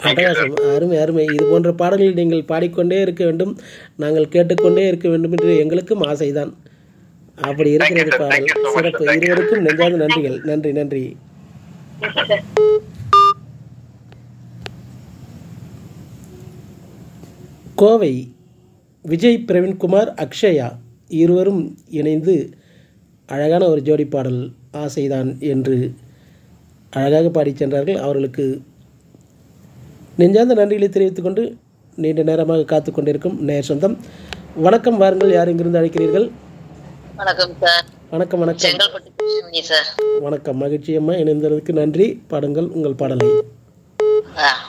அட்டகாசம் அருமை அருமை இது போன்ற பாடல்கள் நீங்கள் பாடிக்கொண்டே இருக்க வேண்டும் நாங்கள் கேட்டுக்கொண்டே இருக்க வேண்டும் என்று எங்களுக்கும் ஆசைதான் அப்படி இருக்கிறது sir. பாடல் Thank you so much, சிறப்பு sir. Thank you. இருவருக்கும் நெஞ்சார்ந்த நன்றிகள் நன்றி நன்றி கோவை விஜய் பிரவீன்குமார் அக்ஷயா இருவரும் இணைந்து அழகான ஒரு ஜோடி பாடல் ஆசைதான் என்று அழகாக பாடிச் சென்றார்கள் அவர்களுக்கு நெஞ்சார்ந்த நன்றிகளை தெரிவித்துக் கொண்டு நீண்ட நேரமாக காத்து கொண்டிருக்கும் நேர் சொந்தம் வணக்கம் வாருங்கள் யார் இங்கிருந்து அழைக்கிறீர்கள் வணக்கம் சார் வணக்கம் வணக்கம் செங்கல்பட்டு கிருஷ்ணமணி சார் வணக்கம் மகிழ்ச்சி அம்மா இணைந்ததற்கு நன்றி பாடுங்கள் உங்கள் பாடலை ஆ,